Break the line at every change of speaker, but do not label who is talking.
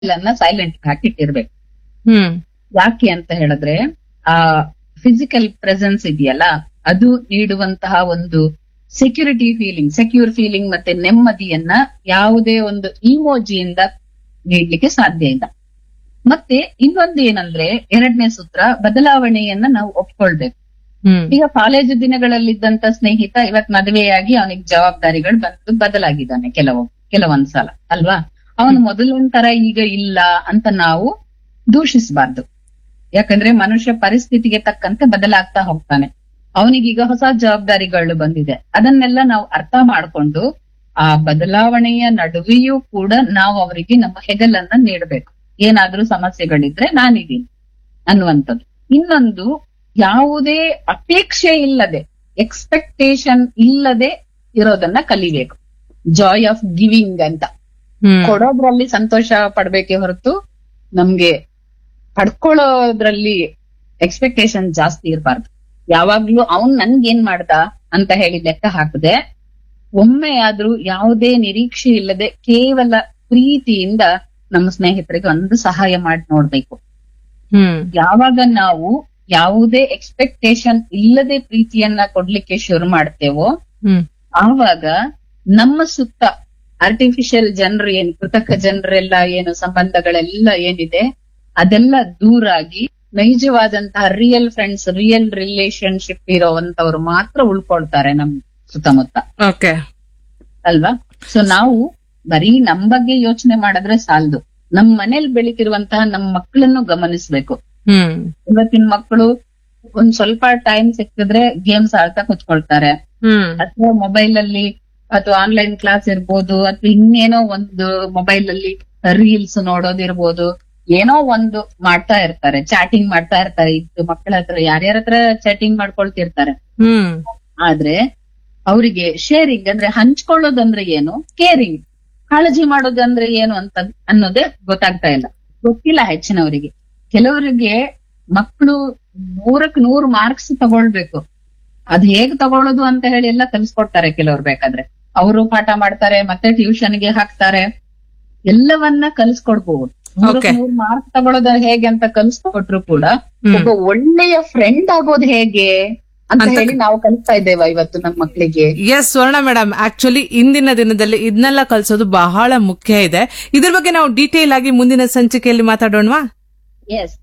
ಅನ್ನ ಸೈಲೆಂಟ್ ಹಾಕಿಟ್ಟಿರ್ಬೇಕು
ಹ್ಮ್
ಯಾಕೆ ಅಂತ ಹೇಳಿದ್ರೆ ಆ ಫಿಸಿಕಲ್ ಪ್ರೆಸೆನ್ಸ್ ಇದೆಯಲ್ಲ ಅದು ನೀಡುವಂತಹ ಒಂದು ಸೆಕ್ಯೂರಿಟಿ ಫೀಲಿಂಗ್ ಸೆಕ್ಯೂರ್ ಫೀಲಿಂಗ್ ಮತ್ತೆ ನೆಮ್ಮದಿಯನ್ನ ಯಾವುದೇ ಒಂದು ಇಮೋಜಿಯಿಂದ ನೀಡ್ಲಿಕ್ಕೆ ಸಾಧ್ಯ ಇಲ್ಲ ಮತ್ತೆ ಇನ್ನೊಂದು ಏನಂದ್ರೆ ಎರಡನೇ ಸೂತ್ರ ಬದಲಾವಣೆಯನ್ನ ನಾವು ಒಪ್ಕೊಳ್ಬೇಕು
ಹ್ಮ್
ಈಗ ಕಾಲೇಜು ದಿನಗಳಲ್ಲಿದ್ದಂತ ಸ್ನೇಹಿತ ಇವತ್ ಮದುವೆಯಾಗಿ ಅವನಿಗೆ ಜವಾಬ್ದಾರಿಗಳು ಬಂದು ಬದಲಾಗಿದ್ದಾನೆ ಕೆಲವು ಕೆಲವೊಂದ್ ಸಲ ಅಲ್ವಾ ಅವನು ಮೊದಲಿನ ತರ ಈಗ ಇಲ್ಲ ಅಂತ ನಾವು ದೂಷಿಸಬಾರ್ದು ಯಾಕಂದ್ರೆ ಮನುಷ್ಯ ಪರಿಸ್ಥಿತಿಗೆ ತಕ್ಕಂತೆ ಬದಲಾಗ್ತಾ ಹೋಗ್ತಾನೆ ಅವನಿಗೀಗ ಹೊಸ ಜವಾಬ್ದಾರಿಗಳು ಬಂದಿದೆ ಅದನ್ನೆಲ್ಲ ನಾವು ಅರ್ಥ ಮಾಡ್ಕೊಂಡು ಆ ಬದಲಾವಣೆಯ ನಡುವೆಯೂ ಕೂಡ ನಾವು ಅವರಿಗೆ ನಮ್ಮ ಹೆಗಲನ್ನ ನೀಡಬೇಕು ಏನಾದ್ರೂ ಸಮಸ್ಯೆಗಳಿದ್ರೆ ನಾನಿದ್ದೀನಿ ಅನ್ನುವಂಥದ್ದು ಇನ್ನೊಂದು ಯಾವುದೇ ಅಪೇಕ್ಷೆ ಇಲ್ಲದೆ ಎಕ್ಸ್ಪೆಕ್ಟೇಷನ್ ಇಲ್ಲದೆ ಇರೋದನ್ನ ಕಲಿಬೇಕು ಜಾಯ್ ಆಫ್ ಗಿವಿಂಗ್ ಅಂತ
ಹ್ಮ್
ಕೊಡೋದ್ರಲ್ಲಿ ಸಂತೋಷ ಪಡ್ಬೇಕೆ ಹೊರತು ನಮ್ಗೆ ಪಡ್ಕೊಳ್ಳೋದ್ರಲ್ಲಿ ಎಕ್ಸ್ಪೆಕ್ಟೇಷನ್ ಜಾಸ್ತಿ ಇರಬಾರ್ದು ಯಾವಾಗ್ಲೂ ಅವನ್ ನನ್ಗೇನ್ ಮಾಡ್ದ ಅಂತ ಹೇಳಿ ಲೆಕ್ಕ ಹಾಕದೆ ಒಮ್ಮೆ ಆದ್ರೂ ಯಾವುದೇ ನಿರೀಕ್ಷೆ ಇಲ್ಲದೆ ಕೇವಲ ಪ್ರೀತಿಯಿಂದ ನಮ್ಮ ಸ್ನೇಹಿತರಿಗೆ ಒಂದು ಸಹಾಯ ಮಾಡಿ ನೋಡ್ಬೇಕು
ಹ್ಮ್
ಯಾವಾಗ ನಾವು ಯಾವುದೇ ಎಕ್ಸ್ಪೆಕ್ಟೇಷನ್ ಇಲ್ಲದೆ ಪ್ರೀತಿಯನ್ನ ಕೊಡ್ಲಿಕ್ಕೆ ಶುರು ಮಾಡ್ತೇವೋ
ಹ್ಮ್
ಆವಾಗ ನಮ್ಮ ಸುತ್ತ ಆರ್ಟಿಫಿಷಿಯಲ್ ಜನರು ಏನು ಕೃತಕ ಜನರೆಲ್ಲ ಏನು ಸಂಬಂಧಗಳೆಲ್ಲ ಏನಿದೆ ಅದೆಲ್ಲ ದೂರಾಗಿ ನೈಜವಾದಂತಹ ರಿಯಲ್ ಫ್ರೆಂಡ್ಸ್ ರಿಯಲ್ ರಿಲೇಶನ್ಶಿಪ್ ಇರೋವಂತವ್ರು ಮಾತ್ರ ಉಳ್ಕೊಳ್ತಾರೆ ನಮ್ ಸುತ್ತಮುತ್ತ
ಓಕೆ
ಅಲ್ವಾ ಸೊ ನಾವು ಬರೀ ನಮ್ ಬಗ್ಗೆ ಯೋಚನೆ ಮಾಡಿದ್ರೆ ಸಾಲದು ನಮ್ ಮನೇಲಿ ಬೆಳಿತಿರುವಂತಹ ನಮ್ ಮಕ್ಕಳನ್ನು ಗಮನಿಸ್ಬೇಕು
ಹ್ಮ್
ಇವತ್ತಿನ ಮಕ್ಕಳು ಒಂದ್ ಸ್ವಲ್ಪ ಟೈಮ್ ಸಿಕ್ಕಿದ್ರೆ ಗೇಮ್ಸ್ ಆಡ್ತಾ ಕುತ್ಕೊಳ್ತಾರೆ
ಹ್ಮ್
ಅಥವಾ ಮೊಬೈಲ್ ಅಲ್ಲಿ ಅಥವಾ ಆನ್ಲೈನ್ ಕ್ಲಾಸ್ ಇರ್ಬೋದು ಅಥವಾ ಇನ್ನೇನೋ ಒಂದು ಮೊಬೈಲ್ ಅಲ್ಲಿ ರೀಲ್ಸ್ ನೋಡೋದಿರ್ಬೋದು ಏನೋ ಒಂದು ಮಾಡ್ತಾ ಇರ್ತಾರೆ ಚಾಟಿಂಗ್ ಮಾಡ್ತಾ ಇರ್ತಾರೆ ಇದು ಮಕ್ಕಳ ಹತ್ರ ಯಾರ್ಯಾರ ಹತ್ರ ಚಾಟಿಂಗ್ ಮಾಡ್ಕೊಳ್ತಿರ್ತಾರೆ
ಹ್ಮ್
ಆದ್ರೆ ಅವರಿಗೆ ಶೇರಿಂಗ್ ಅಂದ್ರೆ ಹಂಚ್ಕೊಳ್ಳೋದಂದ್ರೆ ಏನು ಕೇರಿಂಗ್ ಕಾಳಜಿ ಮಾಡೋದಂದ್ರೆ ಏನು ಅಂತ ಅನ್ನೋದೇ ಗೊತ್ತಾಗ್ತಾ ಇಲ್ಲ ಗೊತ್ತಿಲ್ಲ ಹೆಚ್ಚಿನವರಿಗೆ ಕೆಲವರಿಗೆ ಮಕ್ಕಳು ನೂರಕ್ ನೂರು ಮಾರ್ಕ್ಸ್ ತಗೊಳ್ಬೇಕು ಅದ್ ಹೇಗ್ ತಗೊಳ್ಳೋದು ಅಂತ ಹೇಳಿ ಎಲ್ಲ ಕಲಿಸ್ಕೊಡ್ತಾರೆ ಕೆಲವ್ರು ಬೇಕಾದ್ರೆ ಅವರು ಪಾಠ ಮಾಡ್ತಾರೆ ಮತ್ತೆ ಟ್ಯೂಷನ್ ಗೆ ಹಾಕ್ತಾರೆ ಎಲ್ಲವನ್ನ ಕಲಿಸ್ಕೊಡ್ಬಹುದು ನೂರಕ್
Okay.
ನೂರು ಮಾರ್ಕ್ಸ್ ತಗೊಳ್ಳೋದು ಹೇಗೆ ಅಂತ ಕಲಿಸ್ಕೊಟ್ರು ಕೂಡ
ಹ್ಮ್.
ಒಬ್ಬ ಒಳ್ಳೆಯ ಫ್ರೆಂಡ್ ಆಗೋದು ಹೇಗೆ ಅಂತ
ಅಂತ
ಹೇಳಿ ನಾವು ಕಲಿಸ್ತಾ ಇದ್ದೇವೆ ಇವತ್ತು ನಮ್ಮ ಮಕ್ಕಳಿಗೆ
ಎಸ್ ಸ್ವರ್ಣ ಮೇಡಮ್ ಆಕ್ಚುಲಿ ಇಂದಿನ ದಿನದಲ್ಲಿ ಇದನ್ನೆಲ್ಲ ಕಲಿಸೋದು ಬಹಳ ಮುಖ್ಯ ಇದೆ ಇದ್ರ ಬಗ್ಗೆ ನಾವು ಡೀಟೇಲ್ ಆಗಿ ಮುಂದಿನ ಸಂಚಿಕೆಯಲ್ಲಿ ಮಾತಾಡೋಣವಾ
ಎಸ್